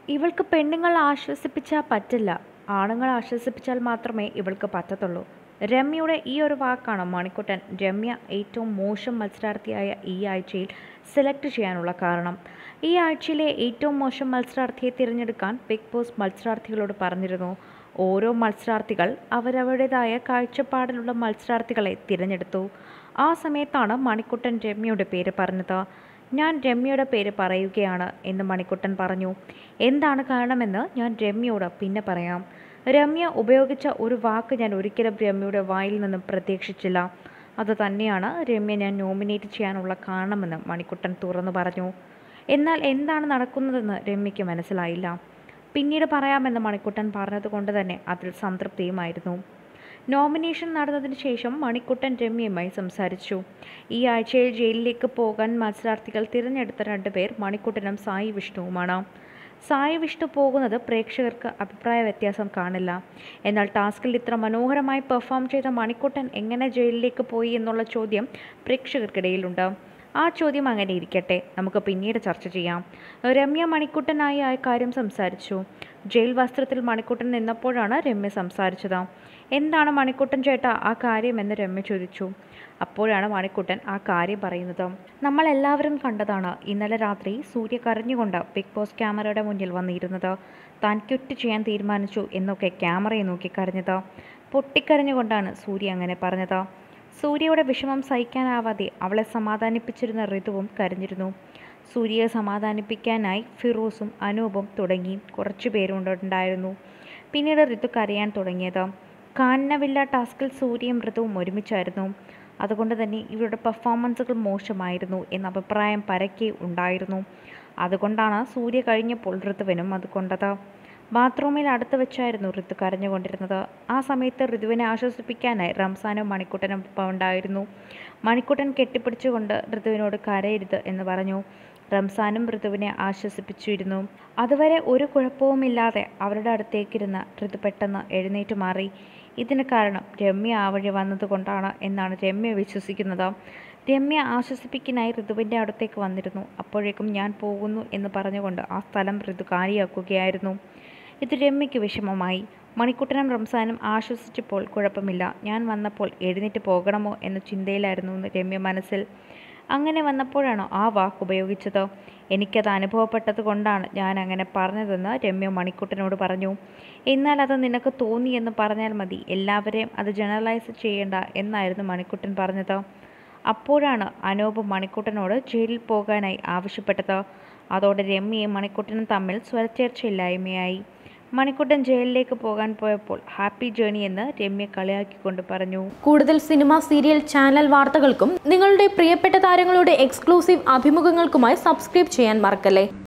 ഇവൾക്ക് പെണ്ണുങ്ങൾ ആശ്വസിപ്പിച്ചാൽ പറ്റില്ല ആണുങ്ങൾ ആശ്വസിപ്പിച്ചാൽ മാത്രമേ ഇവൾക്ക് പറ്റത്തുള്ളൂ രമ്യയുടെ ഈ ഒരു വാക്കാണ് മണിക്കുട്ടൻ രമ്യ ഏറ്റവും മോശം മത്സരാർത്ഥിയായ ഈ ആഴ്ചയിൽ സെലക്ട് ചെയ്യാനുള്ള കാരണം ഈ ആഴ്ചയിലെ ഏറ്റവും മോശം മത്സരാർത്ഥിയെ തിരഞ്ഞെടുക്കാൻ ബിഗ് ബോസ് മത്സരാർത്ഥികളോട് പറഞ്ഞിരുന്നു ഓരോ മത്സരാർത്ഥികൾ അവരവരുടേതായ കാഴ്ചപ്പാടിലുള്ള മത്സരാർത്ഥികളെ തിരഞ്ഞെടുത്തു ആ സമയത്താണ് മണിക്കുട്ടൻ രമ്യയുടെ പേര് പറഞ്ഞത് ഞാൻ രമ്യയുടെ പേര് പറയുകയാണ് എന്ന് മണിക്കുട്ടൻ പറഞ്ഞു എന്താണ് കാരണമെന്ന് ഞാൻ രമ്യയോട് പിന്നെ പറയാം രമ്യ ഉപയോഗിച്ച ഒരു വാക്ക് ഞാൻ ഒരിക്കലും രമ്യയുടെ വായിൽ നിന്നും പ്രതീക്ഷിച്ചില്ല അത് തന്നെയാണ് രമ്യ ഞാൻ നോമിനേറ്റ് ചെയ്യാനുള്ള കാരണമെന്ന് മണിക്കുട്ടൻ തുറന്നു പറഞ്ഞു എന്നാൽ എന്താണ് നടക്കുന്നതെന്ന് രമ്യയ്ക്ക് മനസ്സിലായില്ല പിന്നീട് പറയാമെന്ന് മണിക്കുട്ടൻ പറഞ്ഞതുകൊണ്ട് തന്നെ അതിൽ സംതൃപ്തിയുമായിരുന്നു നോമിനേഷൻ നടന്നതിന് ശേഷം മണിക്കുട്ടൻ രമ്യയുമായി സംസാരിച്ചു ഈ ആഴ്ചയിൽ ജയിലിലേക്ക് പോകാൻ മത്സരാർത്ഥികൾ തിരഞ്ഞെടുത്ത രണ്ടുപേർ മണിക്കുട്ടനും സായി വിഷ്ണുവുമാണ് സായി വിഷ്ണു പോകുന്നത് പ്രേക്ഷകർക്ക് അഭിപ്രായ വ്യത്യാസം കാണില്ല എന്നാൽ ടാസ്കിൽ ഇത്ര മനോഹരമായി പെർഫോം ചെയ്ത മണിക്കുട്ടൻ എങ്ങനെ ജയിലിലേക്ക് പോയി എന്നുള്ള ചോദ്യം പ്രേക്ഷകർക്കിടയിലുണ്ട് ആ ചോദ്യം അങ്ങനെ ഇരിക്കട്ടെ നമുക്ക് പിന്നീട് ചർച്ച ചെയ്യാം രമ്യ മണിക്കുട്ടനായി ആ കാര്യം സംസാരിച്ചു ജയിൽ വസ്ത്രത്തിൽ മണിക്കുട്ടൻ നിന്നപ്പോഴാണ് രമ്യ സംസാരിച്ചത് എന്താണ് മണിക്കുട്ടൻ ചേട്ടാ ആ കാര്യം എന്ന് രമ്യ ചോദിച്ചു അപ്പോഴാണ് മണിക്കുട്ടൻ ആ കാര്യം പറയുന്നത് നമ്മൾ എല്ലാവരും കണ്ടതാണ് ഇന്നലെ രാത്രി സൂര്യ കരഞ്ഞുകൊണ്ട് ബിഗ് ബോസ് ക്യാമറയുടെ മുന്നിൽ വന്നിരുന്നത് താൻ ക്വിറ്റ് ചെയ്യാൻ തീരുമാനിച്ചു എന്നൊക്കെ ക്യാമറയെ നോക്കി കരഞ്ഞത് പൊട്ടിക്കരഞ്ഞുകൊണ്ടാണ് സൂര്യ അങ്ങനെ പറഞ്ഞത് സൂര്യയുടെ വിഷമം സഹിക്കാനാവാതെ അവളെ സമാധാനിപ്പിച്ചിരുന്ന ഋതുവും കരഞ്ഞിരുന്നു സൂര്യയെ സമാധാനിപ്പിക്കാനായി ഫിറോസും അനൂപും തുടങ്ങി കുറച്ചു പേരുണ്ടായിരുന്നു പിന്നീട് ഋതു കരയാൻ തുടങ്ങിയത് കാനനവില്ല ടാസ്കിൽ സൂര്യയും ഋതുവും ഒരുമിച്ചായിരുന്നു അതുകൊണ്ട് തന്നെ ഇവരുടെ പെർഫോമൻസുകൾ മോശമായിരുന്നു എന്ന അഭിപ്രായം പരക്കെ ഉണ്ടായിരുന്നു അതുകൊണ്ടാണ് സൂര്യ കഴിഞ്ഞപ്പോൾ ഋതുവിനും അത് കൊണ്ടത് ബാത്റൂമിൽ അടുത്ത് വെച്ചായിരുന്നു ഋതു കരഞ്ഞുകൊണ്ടിരുന്നത് ആ സമയത്ത് ഋതുവിനെ ആശ്വസിപ്പിക്കാനായി റംസാനും മണിക്കുട്ടനും ഒപ്പം ഉണ്ടായിരുന്നു മണിക്കുട്ടൻ കെട്ടിപ്പിടിച്ചുകൊണ്ട് ഋതുവിനോട് കരയരുത് എന്ന് പറഞ്ഞു റംസാനും ഋതുവിനെ ആശ്വസിപ്പിച്ചിരുന്നു അതുവരെ ഒരു കുഴപ്പവുമില്ലാതെ അവരുടെ അടുത്തേക്കിരുന്ന ഋതു പെട്ടെന്ന് എഴുന്നേറ്റ് മാറി ഇതിന് കാരണം രമ്യ ആ വഴി വന്നതുകൊണ്ടാണ് എന്നാണ് രമ്യ വിശ്വസിക്കുന്നത് രമ്യ ആശ്വസിപ്പിക്കാനായി ഋതുവിൻ്റെ അടുത്തേക്ക് വന്നിരുന്നു അപ്പോഴേക്കും ഞാൻ പോകുന്നു എന്ന് പറഞ്ഞുകൊണ്ട് ആ സ്ഥലം ഋതു കാലിയാക്കുകയായിരുന്നു ഇത് രമ്യയ്ക്ക് വിഷമമായി മണിക്കുട്ടനും റംസാനും ആശ്വസിച്ചപ്പോൾ കുഴപ്പമില്ല ഞാൻ വന്നപ്പോൾ എഴുന്നേറ്റ് പോകണമോ എന്ന ചിന്തയിലായിരുന്നു രമ്യ മനസ്സിൽ അങ്ങനെ വന്നപ്പോഴാണോ ആ വാക്ക് ഉപയോഗിച്ചത് എനിക്കത് അനുഭവപ്പെട്ടത് കൊണ്ടാണ് ഞാൻ അങ്ങനെ പറഞ്ഞതെന്ന് രമ്യ മണിക്കുട്ടനോട് പറഞ്ഞു എന്നാൽ അത് നിനക്ക് തോന്നി എന്ന് പറഞ്ഞാൽ മതി എല്ലാവരെയും അത് ജനറലൈസ് ചെയ്യേണ്ട എന്നായിരുന്നു മണിക്കുട്ടൻ പറഞ്ഞത് അപ്പോഴാണ് അനൂപ് മണിക്കുട്ടനോട് ജയിലിൽ പോകാനായി ആവശ്യപ്പെട്ടത് അതോടെ രമ്യയും മണിക്കുട്ടനും തമ്മിൽ സ്വരച്ചേർച്ചയില്ലായ്മയായി മണിക്കുട്ടൻ ജയിലിലേക്ക് പോകാൻ പോയപ്പോൾ ഹാപ്പി ജേണി എന്ന് രമ്യ കളിയാക്കിക്കൊണ്ട് പറഞ്ഞു കൂടുതൽ സിനിമ സീരിയൽ ചാനൽ വാർത്തകൾക്കും നിങ്ങളുടെ പ്രിയപ്പെട്ട താരങ്ങളുടെ എക്സ്ക്ലൂസീവ് അഭിമുഖങ്ങൾക്കുമായി സബ്സ്ക്രൈബ് ചെയ്യാൻ മറക്കല്ലേ